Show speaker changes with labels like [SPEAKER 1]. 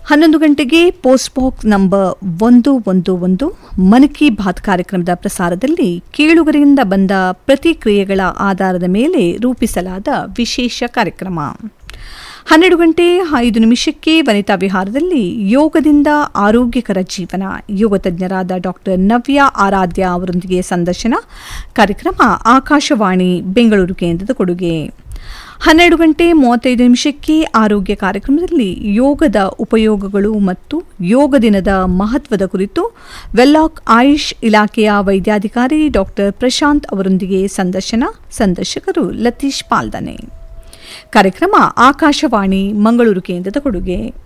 [SPEAKER 1] ಹನ್ನೊಂದು ಗಂಟೆಗೆ post box number ಒಂದು ಒಂದು ಒಂದು ಮನ್ ಕಿ ಬಾತ್ ಕಾರ್ಯಕ್ರಮದ ಪ್ರಸಾರದಲ್ಲಿ ಕೇಳುಗರಿಂದ ಬಂದ ಪ್ರತಿಕ್ರಿಯೆಗಳ ಆಧಾರದ ಮೇಲೆ ರೂಪಿಸಲಾದ ವಿಶೇಷ ಕಾರ್ಯಕ್ರಮ ಹನ್ನೆರಡು ಗಂಟೆ ಐದು ನಿಮಿಷಕ್ಕೆ ವನಿತಾ ವಿಹಾರದಲ್ಲಿ ಯೋಗದಿಂದ ಆರೋಗ್ಯಕರ ಜೀವನ ಯೋಗ ತಜ್ಞರಾದ ಡಾಕ್ಟರ್ ನವ್ಯ ಆರಾಧ್ಯ ಅವರೊಂದಿಗೆ ಸಂದರ್ಶನ ಕಾರ್ಯಕ್ರಮ ಆಕಾಶವಾಣಿ ಬೆಂಗಳೂರು ಕೇಂದ್ರದ ಕೊಡುಗೆ ಹನ್ನೆರಡು ಗಂಟೆ ಮೂವತ್ತೈದು ನಿಮಿಷಕ್ಕೆ ಆರೋಗ್ಯ ಕಾರ್ಯಕ್ರಮದಲ್ಲಿ ಯೋಗದ ಉಪಯೋಗಗಳು ಮತ್ತು ಯೋಗ ದಿನದ ಮಹತ್ವದ ಕುರಿತು ವೆಲ್ಲಾಕ್ ಆಯುಷ್ ಇಲಾಖೆಯ ವೈದ್ಯಾಧಿಕಾರಿ ಡಾಕ್ಟರ್ ಪ್ರಶಾಂತ್ ಅವರೊಂದಿಗೆ ಸಂದರ್ಶನ ಸಂದರ್ಶಕರು ಲತೀಶ್ ಪಾಲ್ದನೆ ಕಾರ್ಯಕ್ರಮ ಆಕಾಶವಾಣಿ ಮಂಗಳೂರು ಕೇಂದ್ರದ ಕೊಡುಗೆ